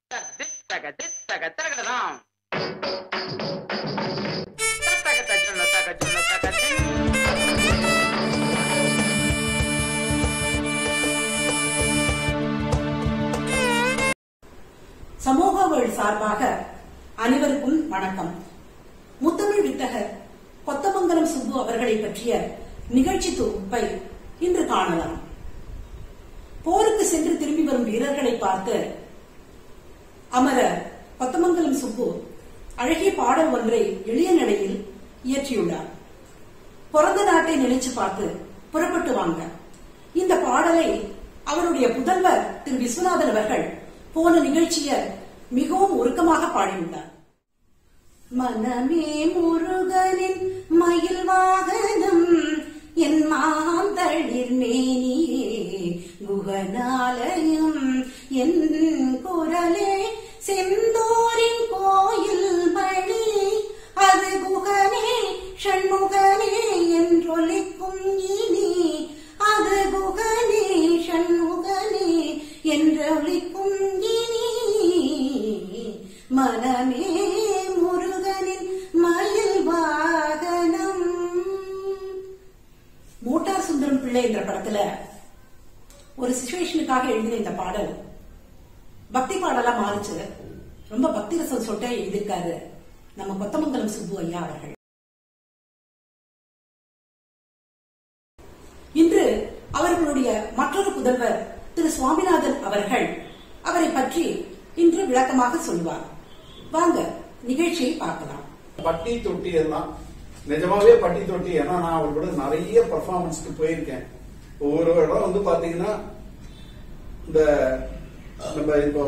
தித்தக தித்தக தகடலாம் தத்தக தஜுன தக ஜுன தக ஜின். சமூக வேள் சார்பாக அனைவருக்கும் வணக்கம் முத்தமிழ் வித்தகர் கொத்தமங்கலம் சுப்பு அவர்களை பற்றிய நிகழ்ச்சி தொகுப்பை இன்று காணலாம் போருக்கு சென்று திரும்பி வரும் வீரர்களை பார்த்து அமரர் கொத்தமங்கலம் சுப்பு அழகிய பாடல் ஒன்றை எளிய நடையில் இயற்றியுள்ளார் பிறந்த நாட்டை நினைச்சு பார்த்து புறப்பட்டு வாங்க இந்த பாடலை அவருடைய புதல்வர் திரு விஸ்வநாதன் அவர்கள் போன நிகழ்ச்சிய மிகவும் உருக்கமாக பாடியுள்ளார் மனமே முருகனின் மயில் வாகனம் என் மாந்தளிர் மேனியே குகனாலயம் என் குரலே செந்தூரின் கோயில் மணி அது குகனே ஷண்முகனே என்றொலிக்கும் இனி அது குகனே ஷண்முகனே என்றொலிக்கும் இனி மனமே முருகனின் மயில் வாகனம் மோட்டார் சுந்தரம் பிள்ளை என்ற படத்துல ஒரு சுச்சுவேஷனுக்காக எழுதின இந்த பாடல் பக்தி பாடலா மாறிச்சு ரொம்ப பக்தி ரசம் சொட்ட எழுதியிருக்காரு நம்ம கொத்தமங்கலம் சுப்பு ஐயா அவர்கள் இன்று அவர்களுடைய மற்றொரு புதல்வர் திரு சுவாமிநாதன் அவர்கள் அவரை பற்றி இன்று விளக்கமாக சொல்வார் வாங்க நிகழ்ச்சியை பார்க்கலாம் பட்டி தொட்டி எல்லாம் நிஜமாவே பட்டி தொட்டி ஏன்னா நான் அவர் கூட நிறைய பர்ஃபார்மன்ஸ்க்கு போயிருக்கேன் ஒவ்வொரு இடம் வந்து பாத்தீங்கன்னா இந்த நம்ம இப்போ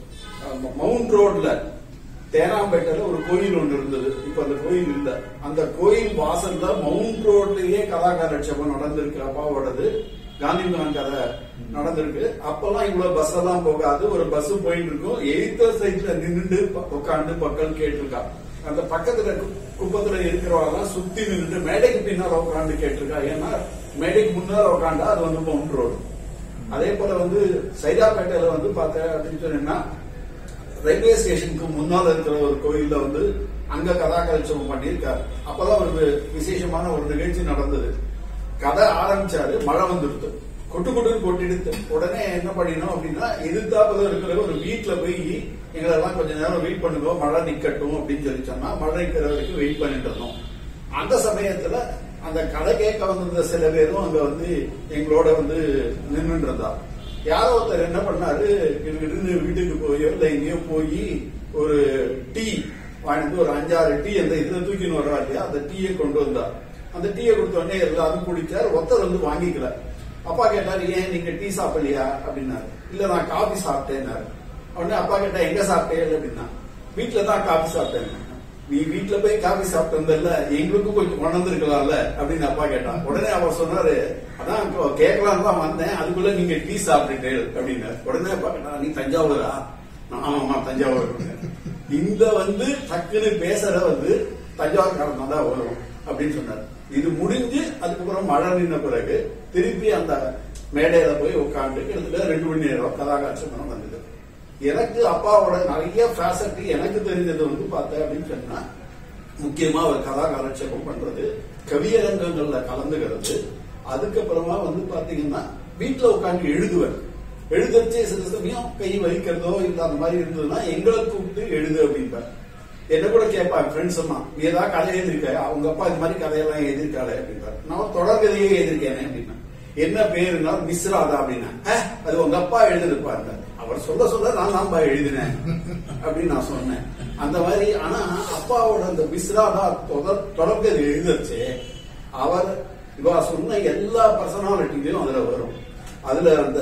அஹ், மவுண்ட் ரோட்ல தேனாம்பேட்டையில ஒரு கோயில் ஒன்று இருந்தது இப்ப அந்த கோயில் இல்ல அந்த கோயில் வாசல்ல மவுண்ட் ரோட்லயே கலாகாரட்சேபம் நடந்திருக்கு அப்பாவோடது காந்தி மகான் கதை நடந்திருக்கு அப்பெல்லாம் இவ்வளவு பஸ் எல்லாம் போகாது ஒரு பஸ் போயிட்டு இருக்கும் எய்த்த சைட்ல நின்னுட்டு ப- உட்கார்ந்து மக்கள் கேட்டிருக்கா அந்த பக்கத்துல கு- குப்பத்துல இருக்கிறவங்க சுத்தி நின்னுட்டு மேடைக்கு பின்னால உட்கார்ந்து கேட்டிருக்கா ஏன்னா மேடைக்கு முன்னால உட்காந்தா அது வந்து மவுண்ட் ரோடு அதே போல வந்து சைதாப்பேட்டையில வந்து பார்த்த அப்படின்னு சொன்னீங்கன்னா ரயில்வே ஸ்டேஷனுக்கு முன்னால இருக்கிற ஒரு கோயில்ல வந்து அங்க கதாகலட்சம் பண்ணியிருக்காரு அப்பதான் ஒரு விசேஷமான ஒரு நிகழ்ச்சி நடந்தது கதை ஆரம்பிச்சாரு மழை வந்துடுது கொட்டு கொட்டுன்னு கொட்டிடுத்து உடனே என்ன பண்ணினோம் அப்படின்னா எதிர்த்தாப்புல இருக்கிற ஒரு வீட்டுல போய் எங்களெல்லாம் கொஞ்ச நேரம் வெயிட் பண்ணுங்க மழை நிக்கட்டும் அப்படின்னு சொல்லி சொன்னா மழை நிக்கிற வரைக்கும் வெயிட் பண்ணிட்டு இருந்தோம் அந்த சமயத்துல அந்த கதை கேட்க வந்திருந்த சில பேரும் அங்க வந்து எங்களோட வந்து நின்னுட்டு இருந்தா யாரோ ஒருத்தர் என்ன பண்ணாரு இருந்து வீட்டுக்கு போயோ இல்ல எங்கேயோ போய் ஒரு டீ வாங்கிட்டு ஒரு அஞ்சாறு டீ அந்த இதுல தூக்கின்னு வர்றா இல்லையா அந்த டீயை கொண்டு வந்தா அந்த டீயை கொடுத்த உடனே எல்லாரும் குடிச்சார் ஒருத்தர் வந்து வாங்கிக்கல அப்பா கேட்டாரு ஏன் நீங்க டீ சாப்பிடலையா அப்படின்னாரு இல்ல நான் காபி சாப்பிட்டேன்னாரு உடனே அப்பா கேட்டா எங்க சாப்பிட்டேன் அப்படின்னா வீட்டுல தான் காபி சாப்பிட்டேன் நீ வீட்டுல போய் காபி சாப்பிட்டு வந்தல்ல எங்களுக்கும் கொஞ்சம் கொண்டு வந்திருக்கலாம்ல அப்படின்னு அப்பா கேட்டான் உடனே அவர் சொன்னாரு அதான் இப்போ கேட்கலாம் தான் வந்தேன் அதுக்குள்ள நீங்க டீ சாப்பிட்டுட்டு அப்படின்னாரு உடனே அப்பா கேட்டா நீ தஞ்சாவூரா நான், ஆமாமா தஞ்சாவூர் அப்படின்னாரு. இந்த வந்து டக்குன்னு பேசுற வந்து தஞ்சாவூர்காரன் தான் வரும் அப்படின்னு சொன்னாரு இது முடிஞ்சு அதுக்கப்புறம் மழை நின்ன பிறகு திருப்பி அந்த மேடையில போய் உட்காந்து கிட்டத்தட்ட ரெண்டு மணி நேரம் கதாகாட்சம் வந்தது எனக்கு அப்பாவோட நிறைய ஃபேசட் எனக்கு தெரிஞ்சது வந்து பார்த்தேன் அப்படின்னு சொன்னா முக்கியமா அவர் கதாகாலட்சேபம் பண்றது கவியரங்கங்கள்ல கலந்துகிறது அதுக்கப்புறமா வந்து பாத்தீங்கன்னா வீட்டுல உட்காந்து எழுதுவர் எழுதுறச்சே சில சமயம் கை வலிக்கிறதோ இல்ல அந்த மாதிரி இருந்ததுன்னா எங்களை கூப்பிட்டு எழுது அப்படின்பார் என்ன கூட கேட்பாங்க ஃப்ரெண்ட்ஸ் எல்லாம் நீ ஏதாவது கதை எழுதிருக்க அவங்க அப்பா இந்த மாதிரி கதையெல்லாம் எழுதிருக்காளே அப்படின்பார் நான் தொடர்கதையே எழுதிருக்கேனே அப்படின்னா என்ன பேருன்னா மிஸ்ராதா அப்படின்னா "அஹ், அது உங்க அப்பா எழுதிருப்பாரு அவர் சொல்ல சொல்ல நான் தான்பா எழுதினேன் அப்படின்னு நான் சொன்னேன் அந்த மாதிரி ஆனா அப்பாவோட அந்த மிஸ்ராதா தொடர் தொடர்கதை எழுதுறச்சு அவர் இவா சொன்ன எல்லா பர்சனாலிட்டிலையும் அதுல வரும் அதுல அந்த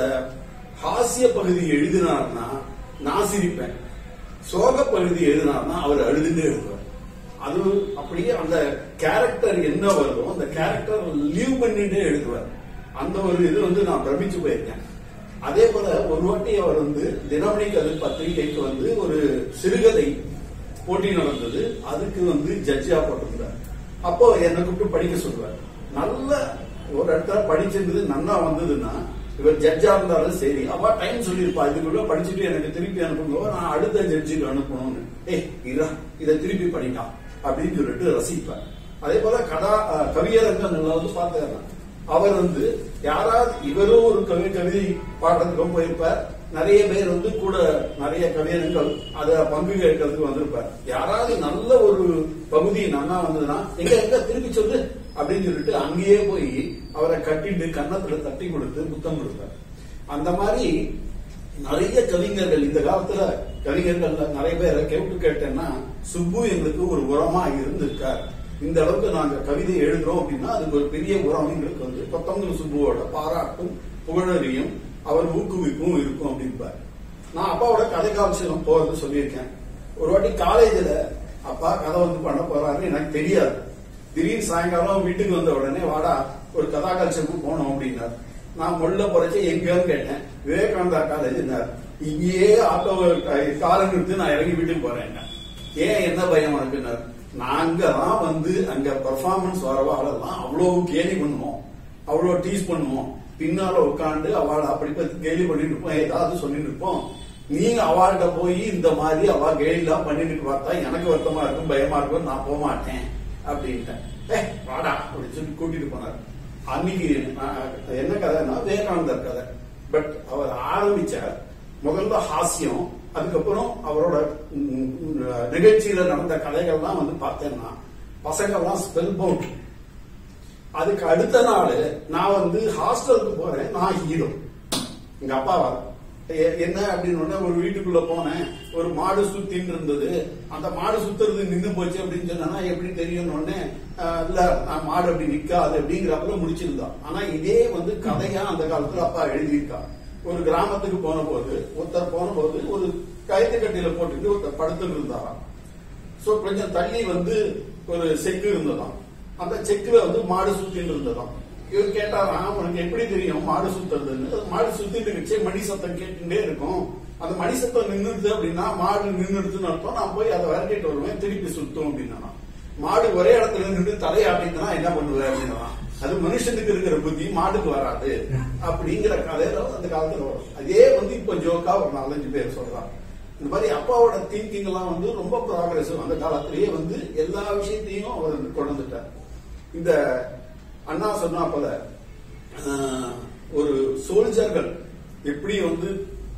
ஹாஸ்ய பகுதி எழுதினார்னா நான் சிரிப்பேன் சோக பகுதி எழுதினார்னா அவர் அழுதுட்டே எழுதுவார் அது அப்படியே அந்த கேரக்டர் என்ன வருதோ அந்த கேரக்டர் லீவ் பண்ணிட்டே எழுதுவார் அந்த ஒரு இது வந்து நான் பிரமிச்சு போயிருக்கேன் அதே போல ஒரு வாட்டி அவர் வந்து தினமணி கதிர் பத்திரிகைக்கு வந்து ஒரு சிறுகதை போட்டி நடந்தது அதுக்கு வந்து ஜட்ஜியா போட்டிருந்தார் அப்போ என்னை கூப்பிட்டு படிக்க சொல்லுவார் நல்ல ஒரு இடத்துல படிச்சிருந்தது நன்னா வந்ததுன்னா இவர் ஜட்ஜா இருந்தாலும் சரி அவ டைம் சொல்லியிருப்பா இதுக்குள்ள படிச்சுட்டு எனக்கு திருப்பி அனுப்புங்க நான் அடுத்த ஜட்ஜுக்கு அனுப்பணும்னு ஏய் இரா இதை திருப்பி படிக்கலாம் அப்படின்னு சொல்லிட்டு ரசிப்பேன் அதே போல கதா அஹ், கவியரங்கங்கள்ல வந்து பார்த்தாரு அவர் வந்து யாராவது இவரும் ஒரு கவி கவிதை பாடுறதுக்கும் போயிருப்பார் நிறைய பேர் வந்து கூட நிறைய கவியரங்கள் அத பங்கு கேட்கறதுக்கு வந்திருப்பார் யாராவது நல்ல ஒரு பகுதி நன்னா வந்ததுன்னா எங்க எங்க திருப்பி சொல்லு அப்படின்னு சொல்லிட்டு அங்கேயே போய் அவரை கட்டிட்டு கன்னத்துல தட்டி கொடுத்து புத்தம் கொடுப்பார் அந்த மாதிரி நிறைய கவிஞர்கள் இந்த காலத்துல கவிஞர்கள்ல நிறைய பேரை கேட்டு கேட்டேன்னா சுப்பு எங்களுக்கு ஒரு உரமா இருந்திருக்கார் இந்த அளவுக்கு நாங்க கவிதை எழுதுறோம் அப்படின்னா அதுக்கு ஒரு பெரிய உரம் எங்களுக்கு வந்து கொத்தமங்கல் சுப்புவோட பாராட்டும் புகழறியும் அவர் ஊக்குவிப்பும் இருக்கும் அப்படின்பார் நான் அப்பாவோட கதை காட்சியம் போறது சொல்லியிருக்கேன் ஒரு வாட்டி காலேஜ்ல அப்பா கதை வந்து பண்ண போறாருன்னு எனக்கு தெரியாது திடீர்னு சாயங்காலம் வீட்டுக்கு வந்த உடனே வாடா ஒரு கதா காட்சியமுக்கு போனோம் அப்படின்னார் நான் முள்ள பொறைச்சு எங்கன்னு கேட்டேன் விவேகானந்தா காலேஜ் இங்கேயே ஆட்டோ காரை நிறுத்தி நான் இறங்கி வீட்டுக்கு போறேன் ஏன் என்ன பயம் இருக்குன்னார் நாங்க தான் வந்து அங்க பெர்ஃபார்மன்ஸ் வரவாளெல்லாம் அவ்வளவு கேலி பண்ணுவோம் அவ்வளவு டீஸ் பண்ணுவோம் பின்னால உட்காந்து அவளை அப்படி பத்தி கேலி பண்ணிட்டு இருப்போம் ஏதாவது சொல்லிட்டு இருப்போம் நீங்க அவள்கிட்ட போய் இந்த மாதிரி அவ கேலிலாம் பண்ணிட்டு பார்த்தா எனக்கு வருத்தமா இருக்கும் பயமா இருக்கும் நான் போக மாட்டேன் அப்படின்ட்டேன் ஏ வாடா அப்படின்னு சொல்லி கூட்டிட்டு போனார் அன்னைக்கு நான் என்ன கதைன்னா விவேகானந்தர் கதை பட் அவர் ஆரம்பிச்சார் முதல்ல ஹாஸ்யம் அதுக்கப்புறம் அவரோட ம், ம், நிகழ்ச்சியில நடந்த கதைகள்லாம் வந்து பார்த்தேன்னா பசங்கள்லாம் ஸ்பெல் பவுண்ட் அதுக்கு அடுத்த நாள் நான் வந்து ஹாஸ்டலுக்கு போறேன் நான் ஹீரோ எங்க அப்பாவா எ- என்ன அப்படின்னு உடனே ஒரு வீட்டுக்குள்ள போனேன் ஒரு மாடு சுத்தின்னு இருந்தது அந்த மாடு சுத்துறது நின்னு போச்சு அப்படின்னு சொன்னா எப்படி தெரியும் உடனே அஹ், இல்ல நான் மாடு அப்படி நிக்காது அப்படிங்கிறப்பல முடிச்சிருந்தான் ஆனா இதே வந்து கதையா அந்த காலத்துல அப்பா எழுதியிருக்கா ஒரு கிராமத்துக்கு போன போது ஒருத்தர் போன போது ஒரு கயிற்று கட்டியில போட்டுட்டு ஒருத்தர் படுத்துட்டு இருந்தாராம் சோ கொஞ்சம் தள்ளி வந்து ஒரு செக்கு இருந்ததாம் அந்த செக்குல வந்து மாடு சுத்திட்டு இருந்ததாம் இவர் கேட்டாராம் உனக்கு எப்படி தெரியும் மாடு சுத்துறதுன்னு அது மாடு சுத்திட்டு இருந்துச்சு மணி சத்தம் கேட்டுட்டே இருக்கும் அந்த மணி சத்தம் நின்னுடுது அப்படின்னா மாடு நின்னுடுதுன்னு அர்த்தம் நான் போய் அதை விரட்டிட்டு வருவேன் திருப்பி சுத்தும் அப்படின்னா மாடு ஒரே இடத்துல நின்று தலையாட்டினா என்ன பண்ணுவேன் அப்படின்னா அது மனுஷனுக்கு இருக்கிற புத்தி மாடுக்கு வராது அப்படிங்கிற கதையில அந்த காலத்துல வரும் அதே வந்து இப்ப ஜோக்கா ஒரு நாலஞ்சு பேர் சொல்றாங்க இந்த மாதிரி அப்பாவோட திங்கிங் எல்லாம் வந்து ரொம்ப ப்ராக்ரஸிவ் அந்த காலத்திலேயே வந்து எல்லா விஷயத்தையும் அவர் வந்து கொண்டு வந்துட்டார் இந்த அண்ணா சொன்னா போல ஆஹ், ஒரு சோல்ஜர்கள் எப்படி வந்து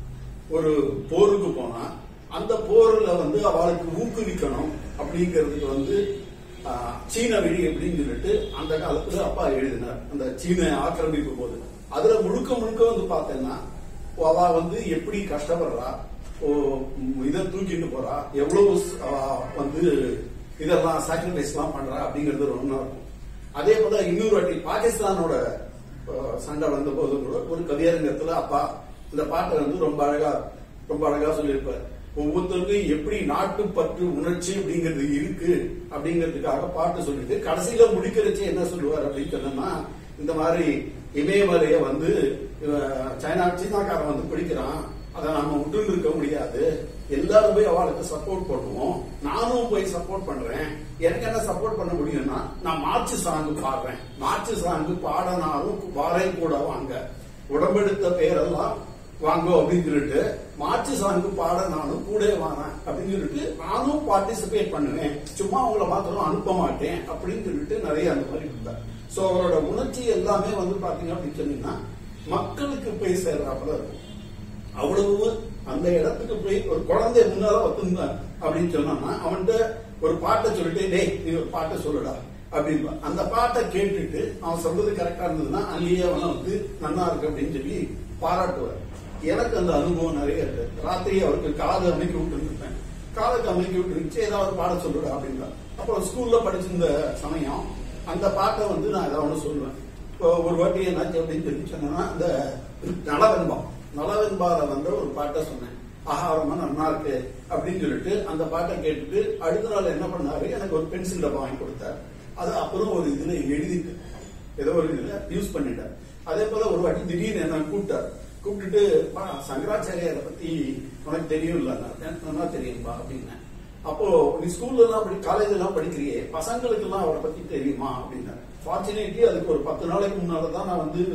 ஒரு போருக்கு போனா அந்த போர்ல வந்து அவளுக்கு ஊக்குவிக்கணும் அப்படிங்கிறதுக்கு வந்து ஆஹ், சீன வெடி எப்படின்னு சொல்லிட்டு அந்த காலத்துல அப்பா எழுதினார் அந்த சீன ஆக்கிரமிப்பு போது அதுல முழுக்க முழுக்க வந்து பார்த்தேன்னா அவ வந்து எப்படி கஷ்டப்படுறா ஓ ம், இதை தூக்கிட்டு போறா எவ்வளவு ஸ்- அவ வந்து இதெல்லாம் சாக்ரிஃபைஸ் எல்லாம் பண்றா அப்படிங்கிறது ரொம்ப இருக்கும் அதே போல இன்னொரு வாட்டி பாகிஸ்தானோட அஹ், சண்டை வந்த போது கூட ஒரு கவியரங்கத்துல அப்பா இந்த பாட்டை வந்து ரொம்ப அழகா ரொம்ப அழகா சொல்லியிருப்பார் ஒவ்வொருத்தருக்கும் எப்படி நாட்டுப்பற்று உணர்ச்சி அப்படிங்கிறது இருக்கு அப்படிங்கிறதுக்காக பாட்டு சொல்லிட்டு கடைசியில முடிக்கிறச்சு என்ன சொல்லுவார் அப்படின்னு சொன்னோம்னா இந்த மாதிரி இமயமலைய வந்து இவன் சைனா சீனாக்காரன் வந்து பிடிக்கிறான் அதை நாம விட்டு இருக்க முடியாது எல்லாரும் போய் அவளுக்கு சப்போர்ட் பண்ணுவோம் நானும் போய் சப்போர்ட் பண்றேன் எனக்கு என்ன சப்போர்ட் பண்ண முடியும்னா நான் மார்ச் சாங்கு பாடுறேன் மார்ச் சாங்கு பாடனாலும் வாரேன் கூட வாங்க உடம்பெடுத்த பேரெல்லாம் வாங்கோ அப்படின்னு சொல்லிட்டு மார்ச் சாங்கு பாட நானும் கூட வரேன் அப்படின்னு சொல்லிட்டு நானும் பார்ட்டிசிபேட் பண்ணுவேன் சும்மா அவங்கள மாத்திரம் அனுப்ப மாட்டேன் அப்படின்னு சொல்லிட்டு நிறைய அந்த மாதிரி இருந்தார் சோ அவரோட உணர்ச்சி எல்லாமே வந்து பாத்தீங்க அப்படின்னு சொன்னீங்கன்னா மக்களுக்கு போய் சேர்றாப்புல இருக்கும் அவ்வளவு அந்த இடத்துக்கு போய் ஒரு குழந்தை முன்னால வந்திருந்தான் அப்படின்னு சொன்னான்னா அவன்கிட்ட ஒரு பாட்டை சொல்லிட்டு டேய் நீ ஒரு பாட்டை சொல்லுடா அப்படின்பா அந்த பாட்டை கேட்டுட்டு அவன் சொல்றது கரெக்டா இருந்ததுன்னா அங்கேயே அவனை வந்து நன்னா இருக்கு அப்படின்னு சொல்லி பாராட்டுவார் எனக்கு அந்த அனுபவம் நிறைய இருக்கு ராத்திரி அவருக்கு காது அமைக்கி விட்டுருப்பேன் காதுக்கு அமைக்கி விட்டுருந்துச்சு ஏதாவது பாட சொல்லுடா அப்படின்றார் அப்புறம் ஸ்கூல்ல படிச்சிருந்த சமயம் அந்த பாட்டை வந்து நான் ஏதாவது ஒண்ணு சொல்லுவேன் இப்போ ஒரு வாட்டி என்னாச்சு அப்படின்னு சொல்லி சொன்னா இந்த நலவென்பம் நலவென்பால வந்து ஒரு பாட்டை சொன்னேன் ஆஹாரமா நல்லா இருக்கு அப்படின்னு சொல்லிட்டு அந்த பாட்டை கேட்டுட்டு அடுத்த நாள் என்ன பண்ணாரு எனக்கு ஒரு பென்சில் டப்பா வாங்கி கொடுத்தாரு அது அப்புறம் ஒரு இதுல எழுதிட்டு ஏதோ ஒரு இதுல யூஸ் பண்ணிட்டார் அதே போல ஒரு வாட்டி திடீர்னு என்ன கூப்பிட்டார் கூப்பிட்டுட்டு "பா, சங்கராச்சாரியாரை பத்தி உனக்கு தெரியும் இல்ல நல்லா தெரியும்பா அப்படின்னேன் அப்போ நீ ஸ்கூல்ல எல்லாம் படி காலேஜ் எல்லாம் படிக்கிறியே பசங்களுக்கு எல்லாம் அவரை பத்தி தெரியுமா அப்படின்னாரு ஃபார்ச்சுனேட்லி அதுக்கு ஒரு பத்து நாளைக்கு முன்னால தான் நான் வந்து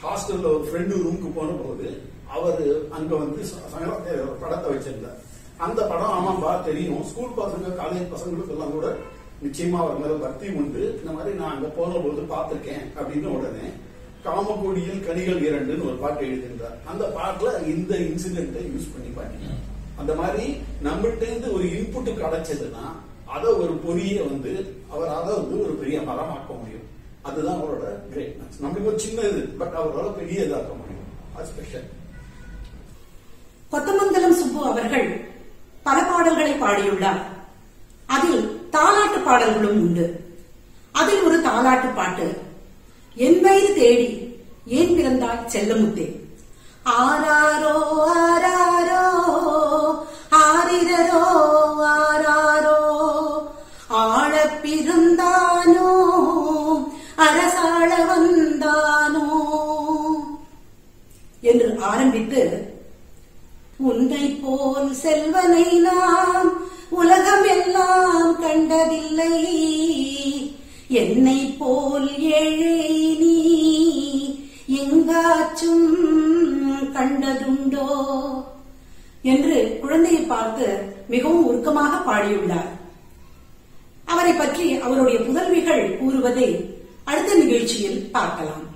ஹாஸ்டல்ல ஒரு ஃப்ரெண்டு ரூமுக்கு போன போது அவர் அங்க வந்து ச- சங்கராச்சாரிய ஒரு படத்தை வச்சிருந்தார் அந்த படம் ஆமாம்பா தெரியும் ஸ்கூல் பசங்க காலேஜ் பசங்களுக்கு எல்லாம் கூட நிச்சயமா அவர் மேல பக்தி உண்டு இந்த மாதிரி நான் அங்க போன போது பார்த்திருக்கேன் அப்படின்னு உடனே காமக்கோடியில் கனிகள் இரண்டுன்னு ஒரு பாட்டு எழுதியிருந்தார் அந்த பாட்டுல இந்த இன்சிடென்ட்டை யூஸ் பண்ணி பாத்தீங்க அந்த மாதிரி நம்மகிட்ட இருந்து ஒரு இன்புட் கிடைச்சதுன்னா அதை ஒரு பொறிய வந்து அவர் அதை வந்து ஒரு பெரிய மரமாக்க முடியும் அதுதான் அவரோட கிரேட்னஸ் நம்மளுக்கு ஒரு சின்ன இது பட் அவரால் பெரிய இதாக்க முடியும் அது ஸ்பெஷல் கொத்தமங்கலம் சுப்பு அவர்கள் பல பாடல்களை பாடியுள்ளார் அதில் தாலாட்டு பாடல்களும் உண்டு அதில் ஒரு தாலாட்டு பாட்டு என் வயிறு தேடி ஏன் பிறந்தாய் செல்லமுத்தே ஆராரோ ஆராரோ ஆரிரரோ ஆராரோ ஆழப் பிறந்தானோ அரசாள வந்தானோ என்று ஆரம்பித்து உன்னை போல் செல்வனை நாம் உலகம் எல்லாம் கண்டதில்லை என்னை போல் ஏழை நீ எங்காச்சும் கண்டதுண்டோ என்று குழந்தையை பார்த்து மிகவும் உருக்கமாக பாடியுள்ளார் அவரை பற்றி அவருடைய புதல்விகள் கூறுவதை அடுத்த நிகழ்ச்சியில் பார்க்கலாம்